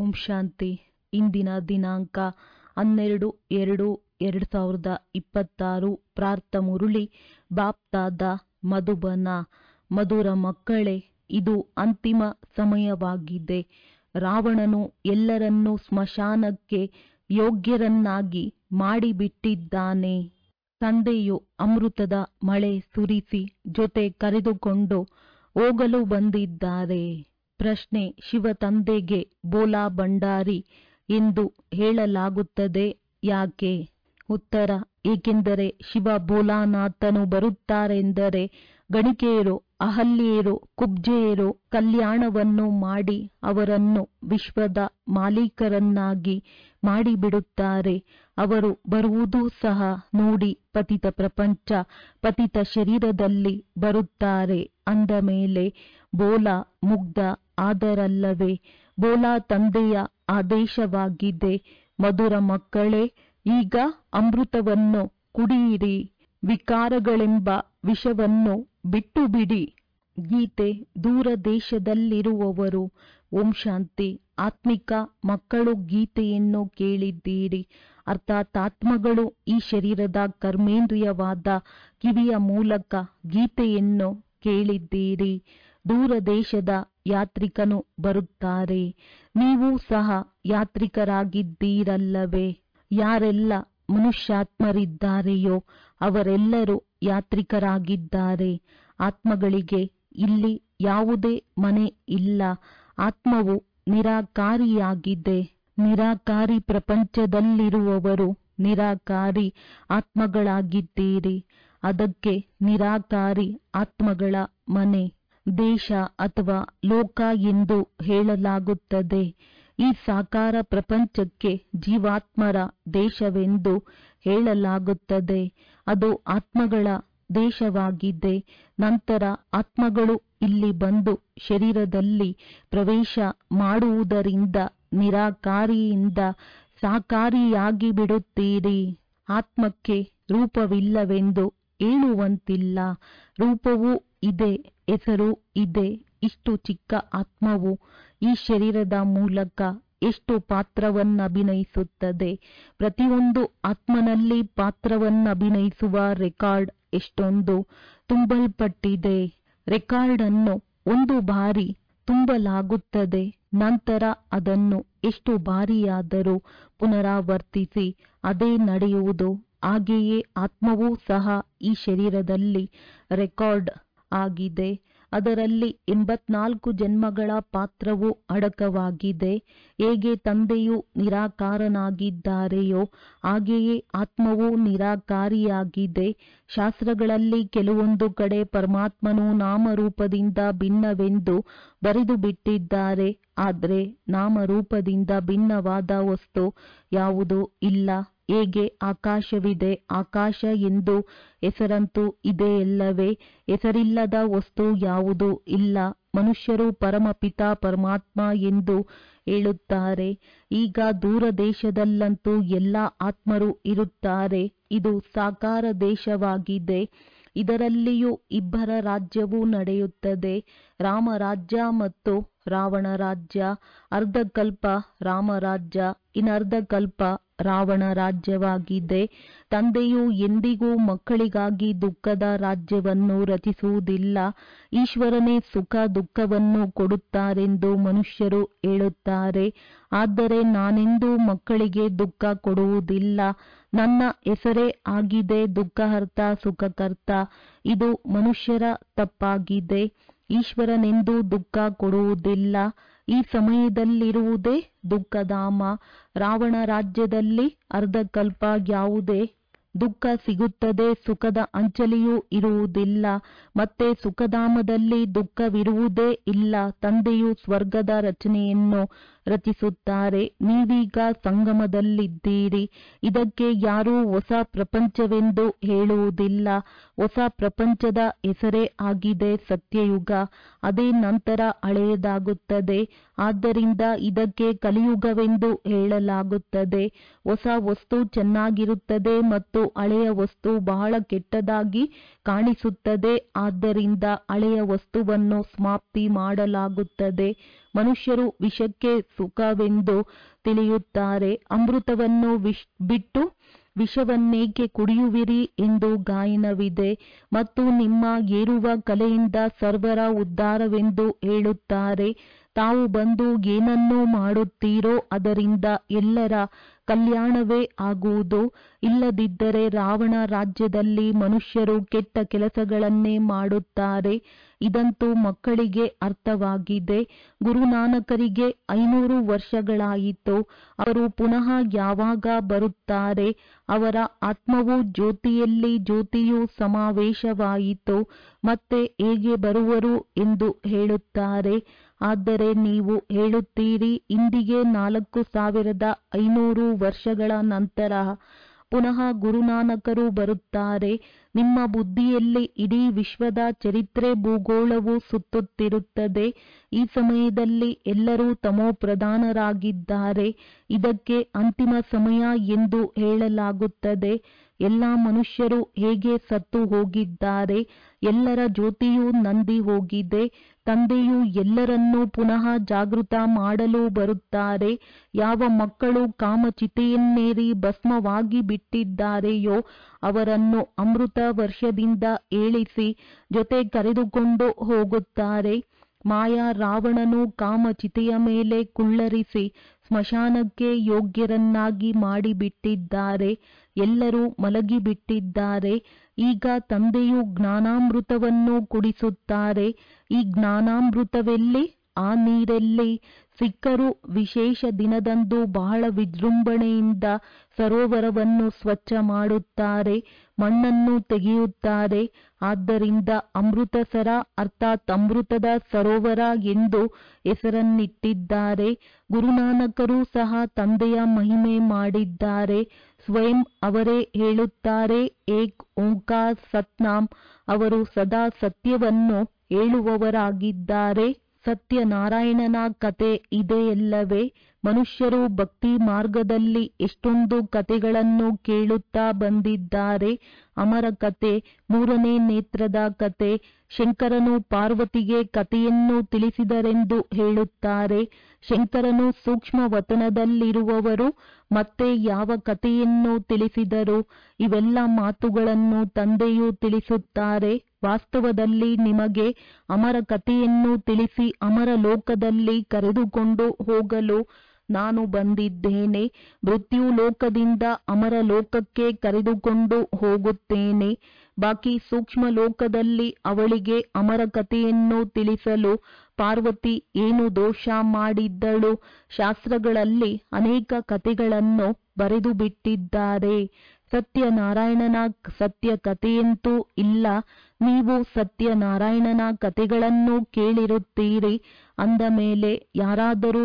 ಓಂ ಶಾಂತಿ ಇಂದಿನ ದಿನಾಂಕ ಹನ್ನೆರಡು ಎರಡು ಎರಡು ಸಾವಿರದ ಇಪ್ಪತ್ತಾರು ಪ್ರಾರ್ಥ ಮುರುಳಿ ಬಾಪ್ತಾದ ಮಧುಬನ ಮಧುರ ಮಕ್ಕಳೇ ಇದು ಅಂತಿಮ ಸಮಯವಾಗಿದೆ ರಾವಣನು ಎಲ್ಲರನ್ನೂ ಸ್ಮಶಾನಕ್ಕೆ ಯೋಗ್ಯರನ್ನಾಗಿ ಮಾಡಿಬಿಟ್ಟಿದ್ದಾನೆ ತಂದೆಯು ಅಮೃತದ ಮಳೆ ಸುರಿಸಿ ಜೊತೆ ಕರೆದುಕೊಂಡು ಹೋಗಲು ಬಂದಿದ್ದಾರೆ ಪ್ರಶ್ನೆ ಶಿವ ತಂದೆಗೆ ಬೋಲಾ ಭಂಡಾರಿ ಎಂದು ಹೇಳಲಾಗುತ್ತದೆ ಯಾಕೆ ಉತ್ತರ ಏಕೆಂದರೆ ಶಿವ ಭೋಲಾನಾಥನು ಬರುತ್ತಾರೆಂದರೆ ಗಣಿಕೆಯರು ಅಹಲ್ಯೆಯರು ಕುಬ್ಜೆಯರು ಕಲ್ಯಾಣವನ್ನು ಮಾಡಿ ಅವರನ್ನು ವಿಶ್ವದ ಮಾಲೀಕರನ್ನಾಗಿ ಮಾಡಿಬಿಡುತ್ತಾರೆ ಅವರು ಬರುವುದೂ ಸಹ ನೋಡಿ ಪತಿತ ಪ್ರಪಂಚ ಪತಿತ ಶರೀರದಲ್ಲಿ ಬರುತ್ತಾರೆ ಅಂದ ಮೇಲೆ ಬೋಲಾ ಮುಗ್ಧ ಆದರಲ್ಲವೇ ಬೋಲಾ ತಂದೆಯ ಆದೇಶವಾಗಿದೆ ಮಧುರ ಮಕ್ಕಳೇ ಈಗ ಅಮೃತವನ್ನು ಕುಡಿಯಿರಿ ವಿಕಾರಗಳೆಂಬ ವಿಷವನ್ನು ಬಿಟ್ಟು ಬಿಡಿ ಗೀತೆ ದೂರ ದೇಶದಲ್ಲಿರುವವರು ಓಂ ಶಾಂತಿ ಆತ್ಮಿಕ ಮಕ್ಕಳು ಗೀತೆಯನ್ನು ಕೇಳಿದ್ದೀರಿ ಅರ್ಥಾತ್ ಆತ್ಮಗಳು ಈ ಶರೀರದ ಕರ್ಮೇಂದ್ರಿಯವಾದ ಕಿವಿಯ ಮೂಲಕ ಗೀತೆಯನ್ನು ಕೇಳಿದ್ದೀರಿ ದೂರ ದೇಶದ ಯಾತ್ರಿಕನು ಬರುತ್ತಾರೆ ನೀವು ಸಹ ಯಾತ್ರಿಕರಾಗಿದ್ದೀರಲ್ಲವೇ ಯಾರೆಲ್ಲ ಮನುಷ್ಯಾತ್ಮರಿದ್ದಾರೆಯೋ ಅವರೆಲ್ಲರೂ ಯಾತ್ರಿಕರಾಗಿದ್ದಾರೆ ಆತ್ಮಗಳಿಗೆ ಇಲ್ಲಿ ಯಾವುದೇ ಮನೆ ಇಲ್ಲ ಆತ್ಮವು ನಿರಾಕಾರಿಯಾಗಿದೆ ನಿರಾಕಾರಿ ಪ್ರಪಂಚದಲ್ಲಿರುವವರು ನಿರಾಕಾರಿ ಆತ್ಮಗಳಾಗಿದ್ದೀರಿ ಅದಕ್ಕೆ ನಿರಾಕಾರಿ ಆತ್ಮಗಳ ಮನೆ ದೇಶ ಅಥವಾ ಲೋಕ ಎಂದು ಹೇಳಲಾಗುತ್ತದೆ ಈ ಸಾಕಾರ ಪ್ರಪಂಚಕ್ಕೆ ಜೀವಾತ್ಮರ ದೇಶವೆಂದು ಹೇಳಲಾಗುತ್ತದೆ ಅದು ಆತ್ಮಗಳ ದೇಶವಾಗಿದೆ ನಂತರ ಆತ್ಮಗಳು ಇಲ್ಲಿ ಬಂದು ಶರೀರದಲ್ಲಿ ಪ್ರವೇಶ ಮಾಡುವುದರಿಂದ ನಿರಾಕಾರಿಯಿಂದ ಸಾಕಾರಿಯಾಗಿ ಬಿಡುತ್ತೀರಿ ಆತ್ಮಕ್ಕೆ ರೂಪವಿಲ್ಲವೆಂದು ಹೇಳುವಂತಿಲ್ಲ ರೂಪವೂ ಇದೆ ಹೆಸರು ಇದೆ ಇಷ್ಟು ಚಿಕ್ಕ ಆತ್ಮವು ಈ ಶರೀರದ ಮೂಲಕ ಎಷ್ಟು ಪಾತ್ರವನ್ನಭಿನಯಿಸುತ್ತದೆ ಪ್ರತಿಯೊಂದು ಆತ್ಮನಲ್ಲಿ ಪಾತ್ರವನ್ನಭಿನಯಿಸುವ ರೆಕಾರ್ಡ್ ಎಷ್ಟೊಂದು ತುಂಬಲ್ಪಟ್ಟಿದೆ ರೆಕಾರ್ಡ್ ಅನ್ನು ಒಂದು ಬಾರಿ ತುಂಬಲಾಗುತ್ತದೆ ನಂತರ ಅದನ್ನು ಎಷ್ಟು ಬಾರಿಯಾದರೂ ಪುನರಾವರ್ತಿಸಿ ಅದೇ ನಡೆಯುವುದು ಹಾಗೆಯೇ ಆತ್ಮವೂ ಸಹ ಈ ಶರೀರದಲ್ಲಿ ರೆಕಾರ್ಡ್ ಆಗಿದೆ ಅದರಲ್ಲಿ ಎಂಬತ್ನಾಲ್ಕು ಜನ್ಮಗಳ ಪಾತ್ರವು ಅಡಕವಾಗಿದೆ ಹೇಗೆ ತಂದೆಯು ನಿರಾಕಾರನಾಗಿದ್ದಾರೆಯೋ ಹಾಗೆಯೇ ಆತ್ಮವು ನಿರಾಕಾರಿಯಾಗಿದೆ ಶಾಸ್ತ್ರಗಳಲ್ಲಿ ಕೆಲವೊಂದು ಕಡೆ ಪರಮಾತ್ಮನು ನಾಮರೂಪದಿಂದ ಭಿನ್ನವೆಂದು ಬರೆದು ಬಿಟ್ಟಿದ್ದಾರೆ ಆದರೆ ನಾಮರೂಪದಿಂದ ಭಿನ್ನವಾದ ವಸ್ತು ಯಾವುದೂ ಇಲ್ಲ ಹೇಗೆ ಆಕಾಶವಿದೆ ಆಕಾಶ ಎಂದು ಹೆಸರಂತೂ ಇದೆಯಲ್ಲವೇ ಹೆಸರಿಲ್ಲದ ವಸ್ತು ಯಾವುದೂ ಇಲ್ಲ ಮನುಷ್ಯರು ಪರಮಪಿತ ಪರಮಾತ್ಮ ಎಂದು ಹೇಳುತ್ತಾರೆ ಈಗ ದೂರ ದೇಶದಲ್ಲಂತೂ ಎಲ್ಲ ಆತ್ಮರು ಇರುತ್ತಾರೆ ಇದು ಸಾಕಾರ ದೇಶವಾಗಿದೆ ಇದರಲ್ಲಿಯೂ ಇಬ್ಬರ ರಾಜ್ಯವೂ ನಡೆಯುತ್ತದೆ ರಾಮರಾಜ್ಯ ಮತ್ತು ರಾವಣ ರಾಜ್ಯ ಅರ್ಧಕಲ್ಪ ರಾಮರಾಜ್ಯ ಇನ್ನರ್ಧಕಲ್ಪ ರಾವಣ ರಾಜ್ಯವಾಗಿದೆ ತಂದೆಯು ಎಂದಿಗೂ ಮಕ್ಕಳಿಗಾಗಿ ದುಃಖದ ರಾಜ್ಯವನ್ನು ರಚಿಸುವುದಿಲ್ಲ ಈಶ್ವರನೇ ಸುಖ ದುಃಖವನ್ನು ಕೊಡುತ್ತಾರೆಂದು ಮನುಷ್ಯರು ಹೇಳುತ್ತಾರೆ ಆದರೆ ನಾನೆಂದೂ ಮಕ್ಕಳಿಗೆ ದುಃಖ ಕೊಡುವುದಿಲ್ಲ ನನ್ನ ಹೆಸರೇ ಆಗಿದೆ ದುಃಖಹರ್ತ ಸುಖಕರ್ತ ಇದು ಮನುಷ್ಯರ ತಪ್ಪಾಗಿದೆ ಈಶ್ವರನೆಂದೂ ದುಃಖ ಕೊಡುವುದಿಲ್ಲ ಈ ಸಮಯದಲ್ಲಿರುವುದೇ ದುಃಖಧಾಮ ರಾವಣ ರಾಜ್ಯದಲ್ಲಿ ಅರ್ಧಕಲ್ಪ ಯಾವುದೇ ದುಃಖ ಸಿಗುತ್ತದೆ ಸುಖದ ಅಂಚಲಿಯೂ ಇರುವುದಿಲ್ಲ ಮತ್ತೆ ಸುಖಧಾಮದಲ್ಲಿ ದುಃಖವಿರುವುದೇ ಇಲ್ಲ ತಂದೆಯು ಸ್ವರ್ಗದ ರಚನೆಯನ್ನು ರಚಿಸುತ್ತಾರೆ ನೀವೀಗ ಸಂಗಮದಲ್ಲಿದ್ದೀರಿ ಇದಕ್ಕೆ ಯಾರೂ ಹೊಸ ಪ್ರಪಂಚವೆಂದು ಹೇಳುವುದಿಲ್ಲ ಹೊಸ ಪ್ರಪಂಚದ ಹೆಸರೇ ಆಗಿದೆ ಸತ್ಯಯುಗ ಅದೇ ನಂತರ ಹಳೆಯದಾಗುತ್ತದೆ ಆದ್ದರಿಂದ ಇದಕ್ಕೆ ಕಲಿಯುಗವೆಂದು ಹೇಳಲಾಗುತ್ತದೆ ಹೊಸ ವಸ್ತು ಚೆನ್ನಾಗಿರುತ್ತದೆ ಮತ್ತು ಹಳೆಯ ವಸ್ತು ಬಹಳ ಕೆಟ್ಟದಾಗಿ ಕಾಣಿಸುತ್ತದೆ ಆದ್ದರಿಂದ ಹಳೆಯ ವಸ್ತುವನ್ನು ಸಮಾಪ್ತಿ ಮಾಡಲಾಗುತ್ತದೆ ಮನುಷ್ಯರು ವಿಷಕ್ಕೆ ಸುಖವೆಂದು ತಿಳಿಯುತ್ತಾರೆ ಅಮೃತವನ್ನು ವಿಶ್ ಬಿಟ್ಟು ವಿಷವನ್ನೇಕೆ ಕುಡಿಯುವಿರಿ ಎಂದು ಗಾಯನವಿದೆ ಮತ್ತು ನಿಮ್ಮ ಏರುವ ಕಲೆಯಿಂದ ಸರ್ವರ ಉದ್ಧಾರವೆಂದು ಹೇಳುತ್ತಾರೆ ತಾವು ಬಂದು ಏನನ್ನು ಮಾಡುತ್ತೀರೋ ಅದರಿಂದ ಎಲ್ಲರ ಕಲ್ಯಾಣವೇ ಆಗುವುದು ಇಲ್ಲದಿದ್ದರೆ ರಾವಣ ರಾಜ್ಯದಲ್ಲಿ ಮನುಷ್ಯರು ಕೆಟ್ಟ ಕೆಲಸಗಳನ್ನೇ ಮಾಡುತ್ತಾರೆ ಇದಂತೂ ಮಕ್ಕಳಿಗೆ ಅರ್ಥವಾಗಿದೆ ಗುರುನಾನಕರಿಗೆ ಐನೂರು ವರ್ಷಗಳಾಯಿತು ಅವರು ಪುನಃ ಯಾವಾಗ ಬರುತ್ತಾರೆ ಅವರ ಆತ್ಮವು ಜ್ಯೋತಿಯಲ್ಲಿ ಜ್ಯೋತಿಯು ಸಮಾವೇಶವಾಯಿತು ಮತ್ತೆ ಹೇಗೆ ಬರುವರು ಎಂದು ಹೇಳುತ್ತಾರೆ ಆದರೆ ನೀವು ಹೇಳುತ್ತೀರಿ ಇಂದಿಗೆ ನಾಲ್ಕು ಸಾವಿರದ ಐನೂರು ವರ್ಷಗಳ ನಂತರ ಪುನಃ ಗುರುನಾನಕರು ಬರುತ್ತಾರೆ ನಿಮ್ಮ ಬುದ್ಧಿಯಲ್ಲಿ ಇಡೀ ವಿಶ್ವದ ಚರಿತ್ರೆ ಭೂಗೋಳವು ಸುತ್ತುತ್ತಿರುತ್ತದೆ ಈ ಸಮಯದಲ್ಲಿ ಎಲ್ಲರೂ ತಮೋಪ್ರಧಾನರಾಗಿದ್ದಾರೆ ಇದಕ್ಕೆ ಅಂತಿಮ ಸಮಯ ಎಂದು ಹೇಳಲಾಗುತ್ತದೆ ಎಲ್ಲ ಮನುಷ್ಯರು ಹೇಗೆ ಸತ್ತು ಹೋಗಿದ್ದಾರೆ ಎಲ್ಲರ ಜ್ಯೋತಿಯು ನಂದಿ ಹೋಗಿದೆ ತಂದೆಯು ಎಲ್ಲರನ್ನೂ ಪುನಃ ಜಾಗೃತ ಮಾಡಲು ಬರುತ್ತಾರೆ ಯಾವ ಮಕ್ಕಳು ಕಾಮಚಿತೆಯನ್ನೇರಿ ಭಸ್ಮವಾಗಿ ಬಿಟ್ಟಿದ್ದಾರೆಯೋ ಅವರನ್ನು ಅಮೃತ ವರ್ಷದಿಂದ ಏಳಿಸಿ ಜೊತೆ ಕರೆದುಕೊಂಡು ಹೋಗುತ್ತಾರೆ ಮಾಯಾ ರಾವಣನು ಕಾಮಚಿತೆಯ ಮೇಲೆ ಕುಳ್ಳರಿಸಿ ಸ್ಮಶಾನಕ್ಕೆ ಯೋಗ್ಯರನ್ನಾಗಿ ಮಾಡಿಬಿಟ್ಟಿದ್ದಾರೆ ಎಲ್ಲರೂ ಮಲಗಿಬಿಟ್ಟಿದ್ದಾರೆ ಈಗ ತಂದೆಯು ಜ್ಞಾನಾಮೃತವನ್ನು ಕುಡಿಸುತ್ತಾರೆ ಈ ಜ್ಞಾನಾಮೃತವೆಲ್ಲಿ ಆ ನೀರೆಲ್ಲಿ ಸಿಕ್ಕರು ವಿಶೇಷ ದಿನದಂದು ಬಹಳ ವಿಜೃಂಭಣೆಯಿಂದ ಸರೋವರವನ್ನು ಸ್ವಚ್ಛ ಮಾಡುತ್ತಾರೆ ಮಣ್ಣನ್ನು ತೆಗೆಯುತ್ತಾರೆ ಆದ್ದರಿಂದ ಅಮೃತಸರ ಅರ್ಥಾತ್ ಅಮೃತದ ಸರೋವರ ಎಂದು ಹೆಸರನ್ನಿಟ್ಟಿದ್ದಾರೆ ಗುರುನಾನಕರು ಸಹ ತಂದೆಯ ಮಹಿಮೆ ಮಾಡಿದ್ದಾರೆ ಸ್ವಯಂ ಅವರೇ ಹೇಳುತ್ತಾರೆ ಏಕ್ ಓಂಕಾರ ಸತ್ನಾಮ್ ಅವರು ಸದಾ ಸತ್ಯವನ್ನು ಹೇಳುವವರಾಗಿದ್ದಾರೆ ಸತ್ಯನಾರಾಯಣನ ಕತೆ ಇದೆಯಲ್ಲವೇ ಮನುಷ್ಯರು ಭಕ್ತಿ ಮಾರ್ಗದಲ್ಲಿ ಎಷ್ಟೊಂದು ಕತೆಗಳನ್ನು ಕೇಳುತ್ತಾ ಬಂದಿದ್ದಾರೆ ಅಮರ ಕತೆ ಮೂರನೇ ನೇತ್ರದ ಕತೆ ಶಂಕರನು ಪಾರ್ವತಿಗೆ ಕಥೆಯನ್ನು ತಿಳಿಸಿದರೆಂದು ಹೇಳುತ್ತಾರೆ ಶಂಕರನು ಸೂಕ್ಷ್ಮ ವತನದಲ್ಲಿರುವವರು ಮತ್ತೆ ಯಾವ ಕಥೆಯನ್ನು ತಿಳಿಸಿದರು ಇವೆಲ್ಲ ಮಾತುಗಳನ್ನು ತಂದೆಯು ತಿಳಿಸುತ್ತಾರೆ ವಾಸ್ತವದಲ್ಲಿ ನಿಮಗೆ ಅಮರ ಕಥೆಯನ್ನು ತಿಳಿಸಿ ಅಮರ ಲೋಕದಲ್ಲಿ ಕರೆದುಕೊಂಡು ಹೋಗಲು ನಾನು ಬಂದಿದ್ದೇನೆ ಮೃತ್ಯು ಲೋಕದಿಂದ ಅಮರ ಲೋಕಕ್ಕೆ ಕರೆದುಕೊಂಡು ಹೋಗುತ್ತೇನೆ ಬಾಕಿ ಸೂಕ್ಷ್ಮ ಲೋಕದಲ್ಲಿ ಅವಳಿಗೆ ಅಮರ ಕಥೆಯನ್ನು ತಿಳಿಸಲು ಪಾರ್ವತಿ ಏನು ದೋಷ ಮಾಡಿದ್ದಳು ಶಾಸ್ತ್ರಗಳಲ್ಲಿ ಅನೇಕ ಕಥೆಗಳನ್ನು ಬರೆದು ಬಿಟ್ಟಿದ್ದಾರೆ ಸತ್ಯನಾರಾಯಣನ ಸತ್ಯ ಕಥೆಯಂತೂ ಇಲ್ಲ ನೀವು ಸತ್ಯನಾರಾಯಣನ ಕಥೆಗಳನ್ನು ಕೇಳಿರುತ್ತೀರಿ ಅಂದ ಮೇಲೆ ಯಾರಾದರೂ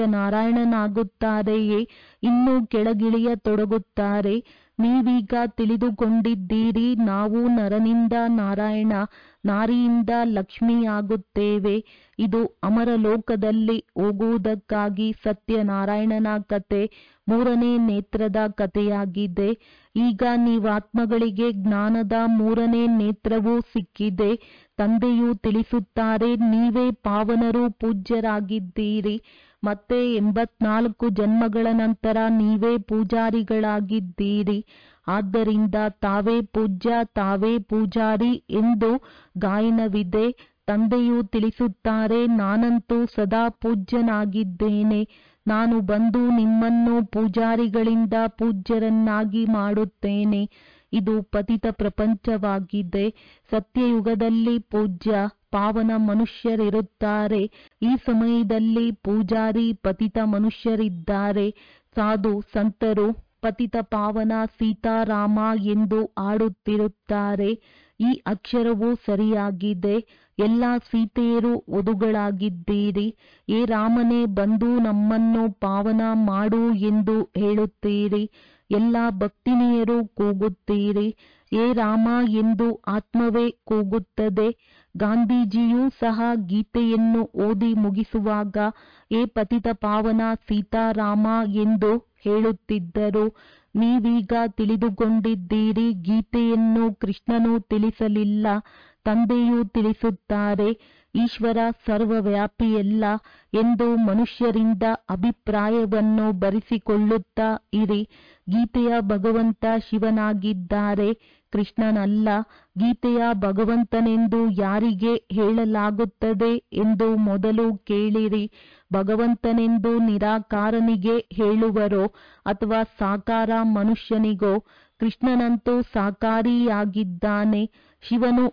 ಸತ್ಯನಾರಾಯಣನಾಗುತ್ತಾರೆಯೇ ಇನ್ನೂ ಕೆಳಗಿಳಿಯತೊಡಗುತ್ತಾರೆ ನೀವೀಗ ತಿಳಿದುಕೊಂಡಿದ್ದೀರಿ ನಾವು ನರನಿಂದ ನಾರಾಯಣ ನಾರಿಯಿಂದ ಲಕ್ಷ್ಮಿಯಾಗುತ್ತೇವೆ ಇದು ಅಮರ ಲೋಕದಲ್ಲಿ ಹೋಗುವುದಕ್ಕಾಗಿ ಸತ್ಯನಾರಾಯಣನ ಕತೆ ಮೂರನೇ ನೇತ್ರದ ಕಥೆಯಾಗಿದೆ ಈಗ ನೀವಾತ್ಮಗಳಿಗೆ ಜ್ಞಾನದ ಮೂರನೇ ನೇತ್ರವೂ ಸಿಕ್ಕಿದೆ ತಂದೆಯು ತಿಳಿಸುತ್ತಾರೆ ನೀವೇ ಪಾವನರು ಪೂಜ್ಯರಾಗಿದ್ದೀರಿ ಮತ್ತೆ ಎಂಬತ್ನಾಲ್ಕು ಜನ್ಮಗಳ ನಂತರ ನೀವೇ ಪೂಜಾರಿಗಳಾಗಿದ್ದೀರಿ ಆದ್ದರಿಂದ ತಾವೇ ಪೂಜ್ಯ ತಾವೇ ಪೂಜಾರಿ ಎಂದು ಗಾಯನವಿದೆ ತಂದೆಯು ತಿಳಿಸುತ್ತಾರೆ ನಾನಂತೂ ಸದಾ ಪೂಜ್ಯನಾಗಿದ್ದೇನೆ ನಾನು ಬಂದು ನಿಮ್ಮನ್ನು ಪೂಜಾರಿಗಳಿಂದ ಪೂಜ್ಯರನ್ನಾಗಿ ಮಾಡುತ್ತೇನೆ ಇದು ಪತಿತ ಪ್ರಪಂಚವಾಗಿದೆ ಸತ್ಯಯುಗದಲ್ಲಿ ಪೂಜ್ಯ ಪಾವನ ಮನುಷ್ಯರಿರುತ್ತಾರೆ ಈ ಸಮಯದಲ್ಲಿ ಪೂಜಾರಿ ಪತಿತ ಮನುಷ್ಯರಿದ್ದಾರೆ ಸಾಧು ಸಂತರು ಪತಿತ ಪಾವನ ಸೀತಾರಾಮ ಎಂದು ಆಡುತ್ತಿರುತ್ತಾರೆ ಈ ಅಕ್ಷರವು ಸರಿಯಾಗಿದೆ ಎಲ್ಲ ಸೀತೆಯರು ವಧುಗಳಾಗಿದ್ದೀರಿ ಏ ರಾಮನೇ ಬಂದು ನಮ್ಮನ್ನು ಪಾವನ ಮಾಡು ಎಂದು ಹೇಳುತ್ತೀರಿ ಎಲ್ಲ ಭಕ್ತಿನಿಯರು ಕೂಗುತ್ತೀರಿ ಏ ರಾಮ ಎಂದು ಆತ್ಮವೇ ಕೂಗುತ್ತದೆ ಗಾಂಧೀಜಿಯೂ ಸಹ ಗೀತೆಯನ್ನು ಓದಿ ಮುಗಿಸುವಾಗ ಏ ಪತಿತ ಪಾವನ ಸೀತಾರಾಮ ಎಂದು ಹೇಳುತ್ತಿದ್ದರು ನೀವೀಗ ತಿಳಿದುಕೊಂಡಿದ್ದೀರಿ ಗೀತೆಯನ್ನು ಕೃಷ್ಣನು ತಿಳಿಸಲಿಲ್ಲ ತಂದೆಯು ತಿಳಿಸುತ್ತಾರೆ ಈಶ್ವರ ಸರ್ವವ್ಯಾಪಿಯಲ್ಲ ಎಂದು ಮನುಷ್ಯರಿಂದ ಅಭಿಪ್ರಾಯವನ್ನು ಬರೆಸಿಕೊಳ್ಳುತ್ತಾ ಇರಿ ಗೀತೆಯ ಭಗವಂತ ಶಿವನಾಗಿದ್ದಾರೆ ಕೃಷ್ಣನಲ್ಲ ಗೀತೆಯ ಭಗವಂತನೆಂದು ಯಾರಿಗೆ ಹೇಳಲಾಗುತ್ತದೆ ಎಂದು ಮೊದಲು ಕೇಳಿರಿ ಭಗವಂತನೆಂದು ನಿರಾಕಾರನಿಗೆ ಹೇಳುವರೋ ಅಥವಾ ಸಾಕಾರ ಮನುಷ್ಯನಿಗೋ ಕೃಷ್ಣನಂತೂ ಸಾಕಾರಿಯಾಗಿದ್ದಾನೆ ಶಿವನು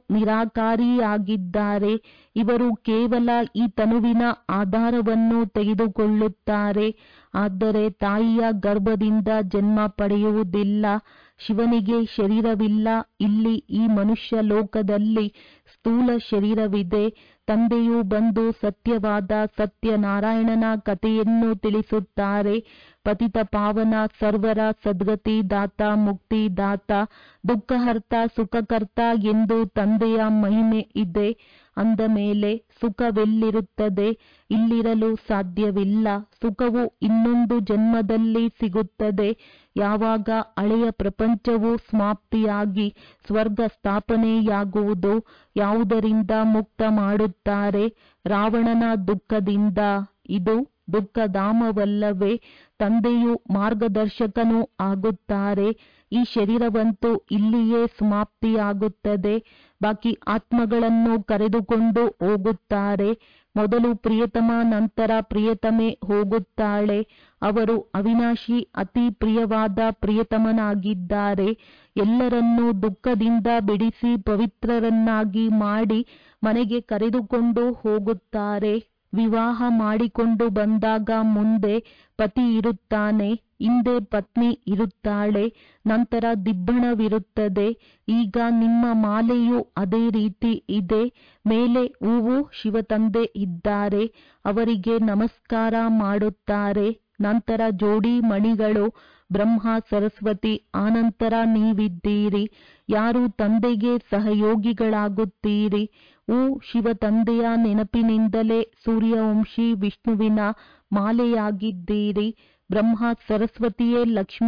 ನಿರಾಕಾರಿಯಾಗಿದ್ದಾರೆ ಇವರು ಕೇವಲ ಈ ತನುವಿನ ಆಧಾರವನ್ನು ತೆಗೆದುಕೊಳ್ಳುತ್ತಾರೆ ಆದರೆ ತಾಯಿಯ ಗರ್ಭದಿಂದ ಜನ್ಮ ಪಡೆಯುವುದಿಲ್ಲ ಶಿವನಿಗೆ ಶರೀರವಿಲ್ಲ ಇಲ್ಲಿ ಈ ಮನುಷ್ಯ ಲೋಕದಲ್ಲಿ ಸ್ಥೂಲ ಶರೀರವಿದೆ ತಂದೆಯು ಬಂದು ಸತ್ಯವಾದ ಸತ್ಯನಾರಾಯಣನ ಕಥೆಯನ್ನು ತಿಳಿಸುತ್ತಾರೆ ಪತಿತ ಪಾವನ ಸರ್ವರ ಸದ್ಗತಿ ದಾತ ಮುಕ್ತಿ ದಾತ ದುಃಖಹರ್ತ ಸುಖಕರ್ತ ಎಂದು ತಂದೆಯ ಮಹಿಮೆ ಇದೆ ಅಂದ ಮೇಲೆ ಸುಖವೆಲ್ಲಿರುತ್ತದೆ ಇಲ್ಲಿರಲು ಸಾಧ್ಯವಿಲ್ಲ ಸುಖವು ಇನ್ನೊಂದು ಜನ್ಮದಲ್ಲಿ ಸಿಗುತ್ತದೆ ಯಾವಾಗ ಹಳೆಯ ಪ್ರಪಂಚವು ಸಮಾಪ್ತಿಯಾಗಿ ಸ್ವರ್ಗ ಸ್ಥಾಪನೆಯಾಗುವುದು ಯಾವುದರಿಂದ ಮುಕ್ತ ಮಾಡುತ್ತಾರೆ ರಾವಣನ ದುಃಖದಿಂದ ಇದು ದುಃಖಧಾಮವಲ್ಲವೇ ತಂದೆಯು ಮಾರ್ಗದರ್ಶಕನೂ ಆಗುತ್ತಾರೆ ಈ ಶರೀರವಂತೂ ಇಲ್ಲಿಯೇ ಸಮಾಪ್ತಿಯಾಗುತ್ತದೆ ಬಾಕಿ ಆತ್ಮಗಳನ್ನು ಕರೆದುಕೊಂಡು ಹೋಗುತ್ತಾರೆ ಮೊದಲು ಪ್ರಿಯತಮ ನಂತರ ಪ್ರಿಯತಮೆ ಹೋಗುತ್ತಾಳೆ ಅವರು ಅವಿನಾಶಿ ಅತಿ ಪ್ರಿಯವಾದ ಪ್ರಿಯತಮನಾಗಿದ್ದಾರೆ ಎಲ್ಲರನ್ನೂ ದುಃಖದಿಂದ ಬಿಡಿಸಿ ಪವಿತ್ರರನ್ನಾಗಿ ಮಾಡಿ ಮನೆಗೆ ಕರೆದುಕೊಂಡು ಹೋಗುತ್ತಾರೆ ವಿವಾಹ ಮಾಡಿಕೊಂಡು ಬಂದಾಗ ಮುಂದೆ ಪತಿ ಇರುತ್ತಾನೆ ಹಿಂದೆ ಪತ್ನಿ ಇರುತ್ತಾಳೆ ನಂತರ ದಿಬ್ಬಣವಿರುತ್ತದೆ ಈಗ ನಿಮ್ಮ ಮಾಲೆಯು ಅದೇ ರೀತಿ ಇದೆ ಮೇಲೆ ಹೂವು ಶಿವತಂದೆ ಇದ್ದಾರೆ ಅವರಿಗೆ ನಮಸ್ಕಾರ ಮಾಡುತ್ತಾರೆ ನಂತರ ಜೋಡಿ ಮಣಿಗಳು ಬ್ರಹ್ಮ ಸರಸ್ವತಿ ಆನಂತರ ನೀವಿದ್ದೀರಿ ಯಾರು ತಂದೆಗೆ ಸಹಯೋಗಿಗಳಾಗುತ್ತೀರಿ ಓ ಶಿವ ತಂದೆಯ ನೆನಪಿನಿಂದಲೇ ಸೂರ್ಯವಂಶಿ ವಿಷ್ಣುವಿನ ಮಾಲೆಯಾಗಿದ್ದೀರಿ ಬ್ರಹ್ಮ ಸರಸ್ವತಿಯೇ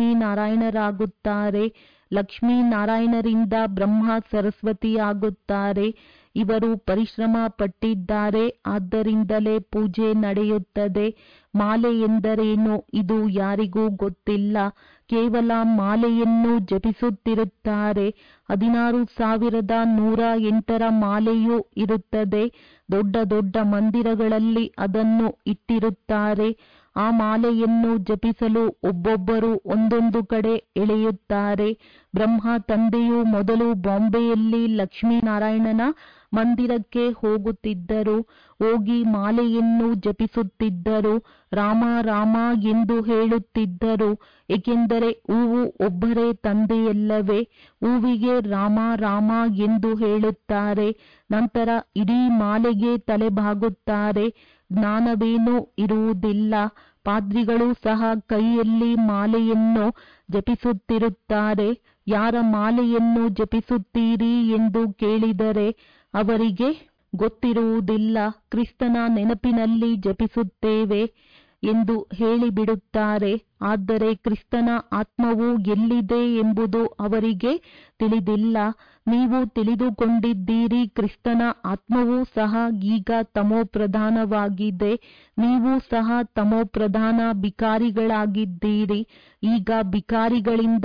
ಲಕ್ಷ್ಮೀನಾರಾಯಣರಾಗುತ್ತಾರೆ ಲಕ್ಷ್ಮೀನಾರಾಯಣರಿಂದ ಬ್ರಹ್ಮ ಸರಸ್ವತಿಯಾಗುತ್ತಾರೆ ಇವರು ಪರಿಶ್ರಮ ಪಟ್ಟಿದ್ದಾರೆ ಆದ್ದರಿಂದಲೇ ಪೂಜೆ ನಡೆಯುತ್ತದೆ ಮಾಲೆ ಎಂದರೇನು ಇದು ಯಾರಿಗೂ ಗೊತ್ತಿಲ್ಲ ಕೇವಲ ಮಾಲೆಯನ್ನು ಜಪಿಸುತ್ತಿರುತ್ತಾರೆ ಹದಿನಾರು ಸಾವಿರದ ನೂರ ಎಂಟರ ಮಾಲೆಯೂ ಇರುತ್ತದೆ ದೊಡ್ಡ ದೊಡ್ಡ ಮಂದಿರಗಳಲ್ಲಿ ಅದನ್ನು ಇಟ್ಟಿರುತ್ತಾರೆ ಆ ಮಾಲೆಯನ್ನು ಜಪಿಸಲು ಒಬ್ಬೊಬ್ಬರು ಒಂದೊಂದು ಕಡೆ ಎಳೆಯುತ್ತಾರೆ ಬ್ರಹ್ಮ ತಂದೆಯು ಮೊದಲು ಬಾಂಬೆಯಲ್ಲಿ ಲಕ್ಷ್ಮೀನಾರಾಯಣನ ಮಂದಿರಕ್ಕೆ ಹೋಗುತ್ತಿದ್ದರು ಹೋಗಿ ಮಾಲೆಯನ್ನು ಜಪಿಸುತ್ತಿದ್ದರು ರಾಮ ರಾಮ ಎಂದು ಹೇಳುತ್ತಿದ್ದರು ಏಕೆಂದರೆ ಹೂವು ಒಬ್ಬರೇ ತಂದೆಯಲ್ಲವೇ ಹೂವಿಗೆ ರಾಮ ರಾಮ ಎಂದು ಹೇಳುತ್ತಾರೆ ನಂತರ ಇಡೀ ಮಾಲೆಗೆ ತಲೆಬಾಗುತ್ತಾರೆ ಜ್ಞಾನವೇನೂ ಇರುವುದಿಲ್ಲ ಪಾದ್ರಿಗಳು ಸಹ ಕೈಯಲ್ಲಿ ಮಾಲೆಯನ್ನು ಜಪಿಸುತ್ತಿರುತ್ತಾರೆ ಯಾರ ಮಾಲೆಯನ್ನು ಜಪಿಸುತ್ತೀರಿ ಎಂದು ಕೇಳಿದರೆ ಅವರಿಗೆ ಗೊತ್ತಿರುವುದಿಲ್ಲ ಕ್ರಿಸ್ತನ ನೆನಪಿನಲ್ಲಿ ಜಪಿಸುತ್ತೇವೆ ಎಂದು ಹೇಳಿಬಿಡುತ್ತಾರೆ ಆದರೆ ಕ್ರಿಸ್ತನ ಆತ್ಮವು ಎಲ್ಲಿದೆ ಎಂಬುದು ಅವರಿಗೆ ತಿಳಿದಿಲ್ಲ ನೀವು ತಿಳಿದುಕೊಂಡಿದ್ದೀರಿ ಕ್ರಿಸ್ತನ ಆತ್ಮವೂ ಸಹ ಈಗ ತಮೋಪ್ರಧಾನವಾಗಿದೆ ನೀವು ಸಹ ತಮೋಪ್ರಧಾನ ಬಿಕಾರಿಗಳಾಗಿದ್ದೀರಿ ಈಗ ಬಿಕಾರಿಗಳಿಂದ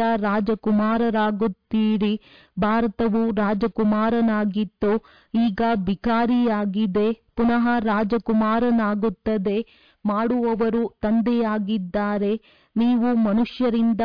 ರಾಜಕುಮಾರರಾಗುತ್ತೀರಿ ಭಾರತವು ರಾಜಕುಮಾರನಾಗಿತ್ತು ಈಗ ಬಿಕಾರಿಯಾಗಿದೆ ಪುನಃ ರಾಜಕುಮಾರನಾಗುತ್ತದೆ ಮಾಡುವವರು ತಂದೆಯಾಗಿದ್ದಾರೆ ನೀವು ಮನುಷ್ಯರಿಂದ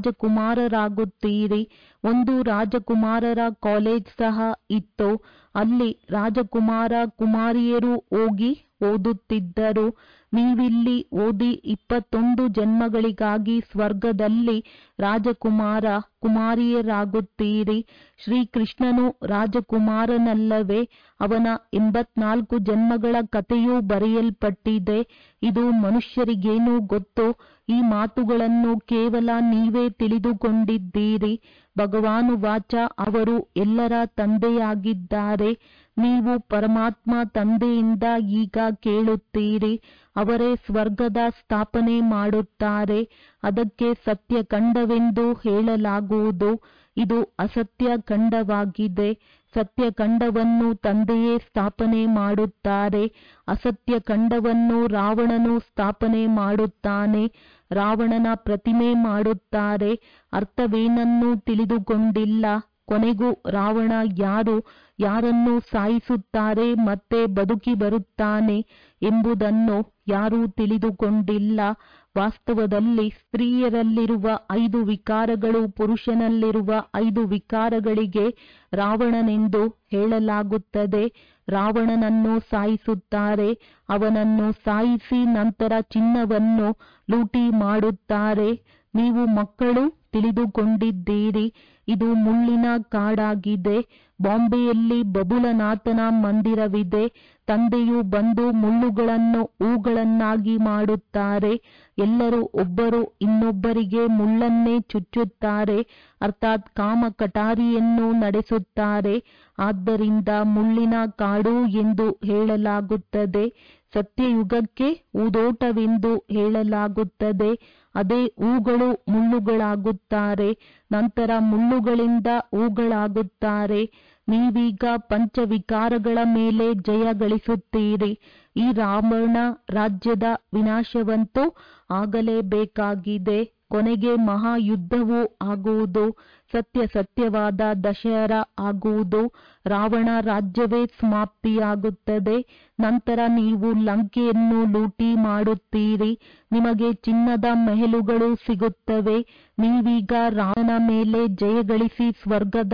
ರಾಜಕುಮಾರರಾಗುತ್ತೀರಿ ಒಂದು ರಾಜಕುಮಾರರ ಕಾಲೇಜ್ ಸಹ ಇತ್ತು ಅಲ್ಲಿ ರಾಜಕುಮಾರ ಕುಮಾರಿಯರು ಹೋಗಿ ಓದುತ್ತಿದ್ದರು ನೀವಿಲ್ಲಿ ಓದಿ ಇಪ್ಪತ್ತೊಂದು ಜನ್ಮಗಳಿಗಾಗಿ ಸ್ವರ್ಗದಲ್ಲಿ ರಾಜಕುಮಾರ ಕುಮಾರಿಯರಾಗುತ್ತೀರಿ ಶ್ರೀಕೃಷ್ಣನು ರಾಜಕುಮಾರನಲ್ಲವೇ ಅವನ ಎಂಬತ್ನಾಲ್ಕು ಜನ್ಮಗಳ ಕಥೆಯೂ ಬರೆಯಲ್ಪಟ್ಟಿದೆ ಇದು ಮನುಷ್ಯರಿಗೇನು ಗೊತ್ತು ಈ ಮಾತುಗಳನ್ನು ಕೇವಲ ನೀವೇ ತಿಳಿದುಕೊಂಡಿದ್ದೀರಿ ಭಗವಾನು ವಾಚ ಅವರು ಎಲ್ಲರ ತಂದೆಯಾಗಿದ್ದಾರೆ ನೀವು ಪರಮಾತ್ಮ ತಂದೆಯಿಂದ ಈಗ ಕೇಳುತ್ತೀರಿ ಅವರೇ ಸ್ವರ್ಗದ ಸ್ಥಾಪನೆ ಮಾಡುತ್ತಾರೆ ಅದಕ್ಕೆ ಸತ್ಯ ಖಂಡವೆಂದು ಹೇಳಲಾಗುವುದು ಇದು ಅಸತ್ಯ ಖಂಡವಾಗಿದೆ ಸತ್ಯ ಖಂಡವನ್ನು ತಂದೆಯೇ ಸ್ಥಾಪನೆ ಮಾಡುತ್ತಾರೆ ಅಸತ್ಯ ಖಂಡವನ್ನು ರಾವಣನು ಸ್ಥಾಪನೆ ಮಾಡುತ್ತಾನೆ ರಾವಣನ ಪ್ರತಿಮೆ ಮಾಡುತ್ತಾರೆ ಅರ್ಥವೇನನ್ನೂ ತಿಳಿದುಕೊಂಡಿಲ್ಲ ಕೊನೆಗೂ ರಾವಣ ಯಾರು ಯಾರನ್ನು ಸಾಯಿಸುತ್ತಾರೆ ಮತ್ತೆ ಬದುಕಿ ಬರುತ್ತಾನೆ ಎಂಬುದನ್ನು ಯಾರೂ ತಿಳಿದುಕೊಂಡಿಲ್ಲ ವಾಸ್ತವದಲ್ಲಿ ಸ್ತ್ರೀಯರಲ್ಲಿರುವ ಐದು ವಿಕಾರಗಳು ಪುರುಷನಲ್ಲಿರುವ ಐದು ವಿಕಾರಗಳಿಗೆ ರಾವಣನೆಂದು ಹೇಳಲಾಗುತ್ತದೆ ರಾವಣನನ್ನು ಸಾಯಿಸುತ್ತಾರೆ ಅವನನ್ನು ಸಾಯಿಸಿ ನಂತರ ಚಿನ್ನವನ್ನು ಲೂಟಿ ಮಾಡುತ್ತಾರೆ ನೀವು ಮಕ್ಕಳು ತಿಳಿದುಕೊಂಡಿದ್ದೀರಿ ಇದು ಮುಳ್ಳಿನ ಕಾಡಾಗಿದೆ ಬಾಂಬೆಯಲ್ಲಿ ಬಬುಲನಾಥನ ಮಂದಿರವಿದೆ ತಂದೆಯು ಬಂದು ಮುಳ್ಳುಗಳನ್ನು ಹೂಗಳನ್ನಾಗಿ ಮಾಡುತ್ತಾರೆ ಎಲ್ಲರೂ ಒಬ್ಬರು ಇನ್ನೊಬ್ಬರಿಗೆ ಮುಳ್ಳನ್ನೇ ಚುಚ್ಚುತ್ತಾರೆ ಅರ್ಥಾತ್ ಕಾಮ ಕಟಾರಿಯನ್ನು ನಡೆಸುತ್ತಾರೆ ಆದ್ದರಿಂದ ಮುಳ್ಳಿನ ಕಾಡು ಎಂದು ಹೇಳಲಾಗುತ್ತದೆ ಸತ್ಯಯುಗಕ್ಕೆ ಊದೋಟವೆಂದು ಹೇಳಲಾಗುತ್ತದೆ ಅದೇ ಹೂಗಳು ಮುಳ್ಳುಗಳಾಗುತ್ತಾರೆ ನಂತರ ಮುಳ್ಳುಗಳಿಂದ ಹೂಗಳಾಗುತ್ತಾರೆ ನೀವೀಗ ಪಂಚವಿಕಾರಗಳ ಮೇಲೆ ಜಯ ಗಳಿಸುತ್ತೀರಿ ಈ ರಾವಣ ರಾಜ್ಯದ ವಿನಾಶವಂತೂ ಆಗಲೇಬೇಕಾಗಿದೆ ಕೊನೆಗೆ ಮಹಾಯುದ್ಧವೂ ಆಗುವುದು ಸತ್ಯ ಸತ್ಯವಾದ ದಶಹರ ಆಗುವುದು ರಾವಣ ರಾಜ್ಯವೇ ಸಮಾಪ್ತಿಯಾಗುತ್ತದೆ ನಂತರ ನೀವು ಲಂಕೆಯನ್ನು ಲೂಟಿ ಮಾಡುತ್ತೀರಿ ನಿಮಗೆ ಚಿನ್ನದ ಮೆಹಲುಗಳು ಸಿಗುತ್ತವೆ ನೀವೀಗ ರಾವಣನ ಮೇಲೆ ಜಯಗಳಿಸಿ ಸ್ವರ್ಗದ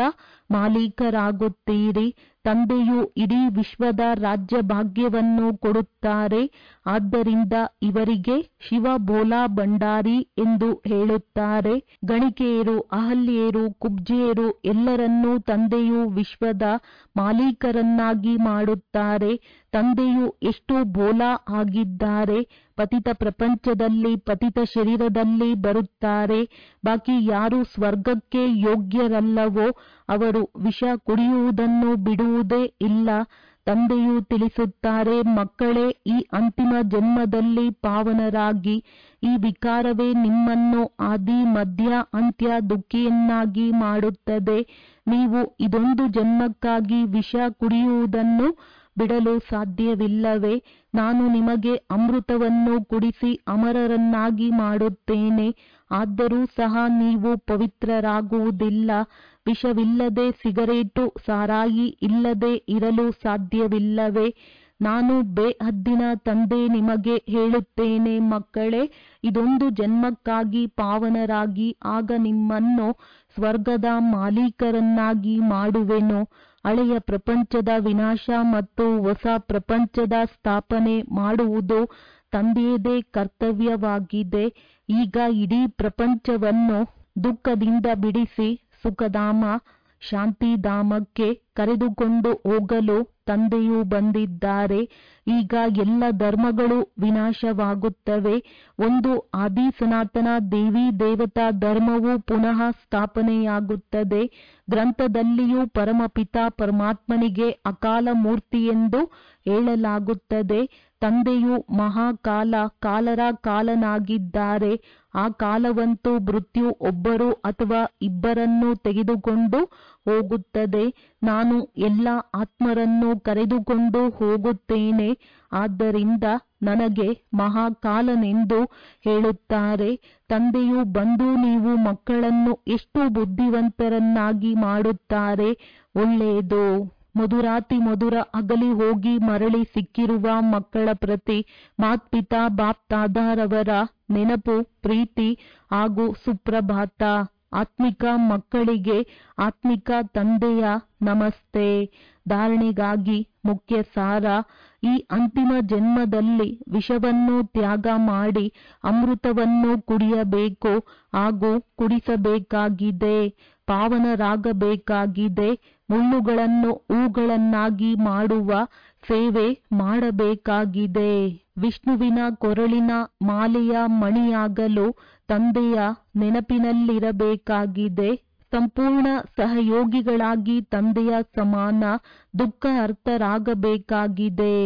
ಮಾಲೀಕರಾಗುತ್ತೀರಿ ತಂದೆಯು ಇಡೀ ವಿಶ್ವದ ರಾಜ್ಯ ಭಾಗ್ಯವನ್ನು ಕೊಡುತ್ತಾರೆ ಆದ್ದರಿಂದ ಇವರಿಗೆ ಶಿವ ಭೋಲಾ ಭಂಡಾರಿ ಎಂದು ಹೇಳುತ್ತಾರೆ ಗಣಿಕೆಯರು ಅಹಲ್ಯರು ಕುಬ್ಜೆಯರು ಎಲ್ಲರನ್ನೂ ತಂದೆಯು ವಿಶ್ವದ ಮಾಲೀಕರನ್ನಾಗಿ ಮಾಡುತ್ತಾರೆ ತಂದೆಯು ಎಷ್ಟು ಭೋಲಾ ಆಗಿದ್ದಾರೆ ಪತಿತ ಪ್ರಪಂಚದಲ್ಲಿ ಪತಿತ ಶರೀರದಲ್ಲಿ ಬರುತ್ತಾರೆ ಬಾಕಿ ಯಾರು ಸ್ವರ್ಗಕ್ಕೆ ಯೋಗ್ಯರಲ್ಲವೋ ಅವರು ವಿಷ ಕುಡಿಯುವುದನ್ನು ಬಿಡುವುದೇ ಇಲ್ಲ ತಂದೆಯು ತಿಳಿಸುತ್ತಾರೆ ಮಕ್ಕಳೇ ಈ ಅಂತಿಮ ಜನ್ಮದಲ್ಲಿ ಪಾವನರಾಗಿ ಈ ವಿಕಾರವೇ ನಿಮ್ಮನ್ನು ಆದಿ ಮಧ್ಯ ಅಂತ್ಯ ದುಃಖಿಯನ್ನಾಗಿ ಮಾಡುತ್ತದೆ ನೀವು ಇದೊಂದು ಜನ್ಮಕ್ಕಾಗಿ ವಿಷ ಕುಡಿಯುವುದನ್ನು ಬಿಡಲು ಸಾಧ್ಯವಿಲ್ಲವೇ ನಾನು ನಿಮಗೆ ಅಮೃತವನ್ನು ಕುಡಿಸಿ ಅಮರರನ್ನಾಗಿ ಮಾಡುತ್ತೇನೆ ಆದರೂ ಸಹ ನೀವು ಪವಿತ್ರರಾಗುವುದಿಲ್ಲ ವಿಷವಿಲ್ಲದೆ ಸಿಗರೇಟು ಸಾರಾಯಿ ಇಲ್ಲದೆ ಇರಲು ಸಾಧ್ಯವಿಲ್ಲವೇ ನಾನು ಬೇಹದ್ದಿನ ತಂದೆ ನಿಮಗೆ ಹೇಳುತ್ತೇನೆ ಮಕ್ಕಳೇ ಇದೊಂದು ಜನ್ಮಕ್ಕಾಗಿ ಪಾವನರಾಗಿ ಆಗ ನಿಮ್ಮನ್ನು ಸ್ವರ್ಗದ ಮಾಲೀಕರನ್ನಾಗಿ ಮಾಡುವೆನು ಹಳೆಯ ಪ್ರಪಂಚದ ವಿನಾಶ ಮತ್ತು ಹೊಸ ಪ್ರಪಂಚದ ಸ್ಥಾಪನೆ ಮಾಡುವುದು ತಂದೆಯದೇ ಕರ್ತವ್ಯವಾಗಿದೆ ಈಗ ಇಡೀ ಪ್ರಪಂಚವನ್ನು ದುಃಖದಿಂದ ಬಿಡಿಸಿ ಸುಖಧಾಮ ಶಾಂತಿಧಾಮಕ್ಕೆ ಕರೆದುಕೊಂಡು ಹೋಗಲು ತಂದೆಯು ಬಂದಿದ್ದಾರೆ ಈಗ ಎಲ್ಲ ಧರ್ಮಗಳು ವಿನಾಶವಾಗುತ್ತವೆ ಒಂದು ಆದಿ ಸನಾತನ ದೇವಿ ದೇವತಾ ಧರ್ಮವು ಪುನಃ ಸ್ಥಾಪನೆಯಾಗುತ್ತದೆ ಗ್ರಂಥದಲ್ಲಿಯೂ ಪರಮಪಿತ ಪರಮಾತ್ಮನಿಗೆ ಅಕಾಲ ಮೂರ್ತಿಯೆಂದು ಹೇಳಲಾಗುತ್ತದೆ ತಂದೆಯು ಮಹಾಕಾಲ ಕಾಲರ ಕಾಲನಾಗಿದ್ದಾರೆ ಆ ಕಾಲವಂತೂ ಮೃತ್ಯು ಒಬ್ಬರು ಅಥವಾ ಇಬ್ಬರನ್ನು ತೆಗೆದುಕೊಂಡು ಹೋಗುತ್ತದೆ ನಾನು ಎಲ್ಲ ಆತ್ಮರನ್ನು ಕರೆದುಕೊಂಡು ಹೋಗುತ್ತೇನೆ ಆದ್ದರಿಂದ ನನಗೆ ಮಹಾಕಾಲನೆಂದು ಹೇಳುತ್ತಾರೆ ತಂದೆಯು ಬಂದು ನೀವು ಮಕ್ಕಳನ್ನು ಎಷ್ಟು ಬುದ್ಧಿವಂತರನ್ನಾಗಿ ಮಾಡುತ್ತಾರೆ ಒಳ್ಳೆಯದು ಮಧುರಾತಿ ಮಧುರ ಅಗಲಿ ಹೋಗಿ ಮರಳಿ ಸಿಕ್ಕಿರುವ ಮಕ್ಕಳ ಪ್ರತಿ ಮಾತ್ಪಿತಾ ಬಾಪ್ ತಾದಾರವರ ನೆನಪು ಪ್ರೀತಿ ಹಾಗೂ ಸುಪ್ರಭಾತ ಆತ್ಮಿಕ ಮಕ್ಕಳಿಗೆ ಆತ್ಮಿಕ ತಂದೆಯ ನಮಸ್ತೆ ಧಾರಣೆಗಾಗಿ ಮುಖ್ಯ ಸಾರ ಈ ಅಂತಿಮ ಜನ್ಮದಲ್ಲಿ ವಿಷವನ್ನು ತ್ಯಾಗ ಮಾಡಿ ಅಮೃತವನ್ನು ಕುಡಿಯಬೇಕು ಹಾಗೂ ಕುಡಿಸಬೇಕಾಗಿದೆ ಪಾವನರಾಗಬೇಕಾಗಿದೆ ಮುಳ್ಳುಗಳನ್ನು ಹೂಗಳನ್ನಾಗಿ ಮಾಡುವ ಸೇವೆ ಮಾಡಬೇಕಾಗಿದೆ ವಿಷ್ಣುವಿನ ಕೊರಳಿನ ಮಾಲೆಯ ಮಣಿಯಾಗಲು ತಂದೆಯ ನೆನಪಿನಲ್ಲಿರಬೇಕಾಗಿದೆ ಸಂಪೂರ್ಣ ಸಹಯೋಗಿಗಳಾಗಿ ತಂದೆಯ ಸಮಾನ ದುಃಖ ಅರ್ಥರಾಗಬೇಕಾಗಿದೆ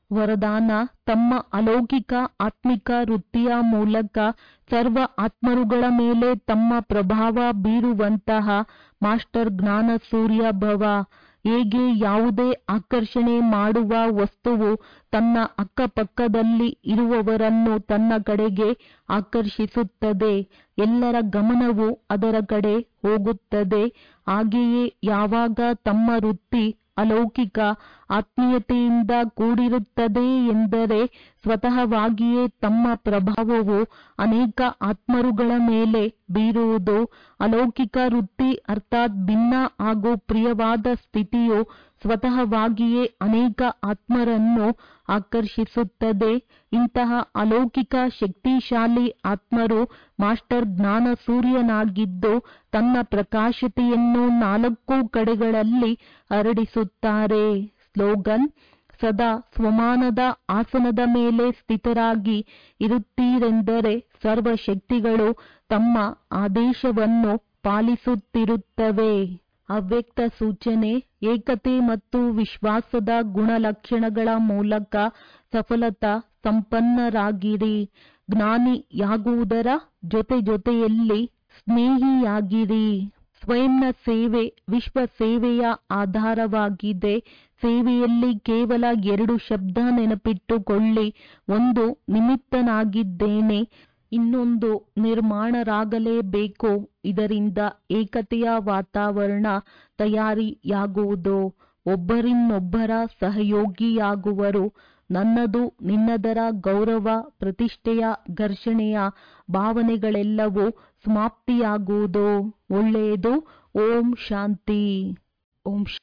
ವರದಾನ ತಮ್ಮ ಅಲೌಕಿಕ ಆತ್ಮಿಕ ವೃತ್ತಿಯ ಮೂಲಕ ಸರ್ವ ಆತ್ಮರುಗಳ ಮೇಲೆ ತಮ್ಮ ಪ್ರಭಾವ ಬೀರುವಂತಹ ಮಾಸ್ಟರ್ ಜ್ಞಾನ ಸೂರ್ಯ ಭವ ಹೇಗೆ ಯಾವುದೇ ಆಕರ್ಷಣೆ ಮಾಡುವ ವಸ್ತುವು ತನ್ನ ಅಕ್ಕಪಕ್ಕದಲ್ಲಿ ಇರುವವರನ್ನು ತನ್ನ ಕಡೆಗೆ ಆಕರ್ಷಿಸುತ್ತದೆ ಎಲ್ಲರ ಗಮನವು ಅದರ ಕಡೆ ಹೋಗುತ್ತದೆ ಹಾಗೆಯೇ ಯಾವಾಗ ತಮ್ಮ ವೃತ್ತಿ ಅಲೌಕಿಕ ಆತ್ಮೀಯತೆಯಿಂದ ಕೂಡಿರುತ್ತದೆ ಎಂದರೆ ಸ್ವತಃವಾಗಿಯೇ ತಮ್ಮ ಪ್ರಭಾವವು ಅನೇಕ ಆತ್ಮರುಗಳ ಮೇಲೆ ಬೀರುವುದು ಅಲೌಕಿಕ ವೃತ್ತಿ ಅರ್ಥಾತ್ ಭಿನ್ನ ಹಾಗೂ ಪ್ರಿಯವಾದ ಸ್ಥಿತಿಯು ಸ್ವತಃವಾಗಿಯೇ ಅನೇಕ ಆತ್ಮರನ್ನು ಆಕರ್ಷಿಸುತ್ತದೆ ಇಂತಹ ಅಲೌಕಿಕ ಶಕ್ತಿಶಾಲಿ ಆತ್ಮರು ಮಾಸ್ಟರ್ ಜ್ಞಾನ ಸೂರ್ಯನಾಗಿದ್ದು ತನ್ನ ಪ್ರಕಾಶತೆಯನ್ನು ನಾಲ್ಕು ಕಡೆಗಳಲ್ಲಿ ಹರಡಿಸುತ್ತಾರೆ ಸ್ಲೋಗನ್ ಸದಾ ಸ್ವಮಾನದ ಆಸನದ ಮೇಲೆ ಸ್ಥಿತರಾಗಿ ಇರುತ್ತೀರೆಂದರೆ ಸರ್ವ ಶಕ್ತಿಗಳು ತಮ್ಮ ಆದೇಶವನ್ನು ಪಾಲಿಸುತ್ತಿರುತ್ತವೆ ಅವ್ಯಕ್ತ ಸೂಚನೆ ಏಕತೆ ಮತ್ತು ವಿಶ್ವಾಸದ ಗುಣಲಕ್ಷಣಗಳ ಮೂಲಕ ಸಫಲತಾ ಸಂಪನ್ನರಾಗಿರಿ ಜ್ಞಾನಿಯಾಗುವುದರ ಜೊತೆ ಜೊತೆಯಲ್ಲಿ ಸ್ನೇಹಿಯಾಗಿರಿ ಸ್ವಯಂನ ಸೇವೆ ವಿಶ್ವ ಸೇವೆಯ ಆಧಾರವಾಗಿದೆ ಸೇವೆಯಲ್ಲಿ ಕೇವಲ ಎರಡು ಶಬ್ದ ನೆನಪಿಟ್ಟುಕೊಳ್ಳಿ ಒಂದು ನಿಮಿತ್ತನಾಗಿದ್ದೇನೆ ಇನ್ನೊಂದು ನಿರ್ಮಾಣರಾಗಲೇಬೇಕು ಇದರಿಂದ ಏಕತೆಯ ವಾತಾವರಣ ತಯಾರಿಯಾಗುವುದು ಒಬ್ಬರಿನ್ನೊಬ್ಬರ ಸಹಯೋಗಿಯಾಗುವರು ನನ್ನದು ನಿನ್ನದರ ಗೌರವ ಪ್ರತಿಷ್ಠೆಯ ಘರ್ಷಣೆಯ ಭಾವನೆಗಳೆಲ್ಲವೂ ಸಮಾಪ್ತಿಯಾಗುವುದು ಒಳ್ಳೆಯದು ಓಂ ಶಾಂತಿ ಓಂ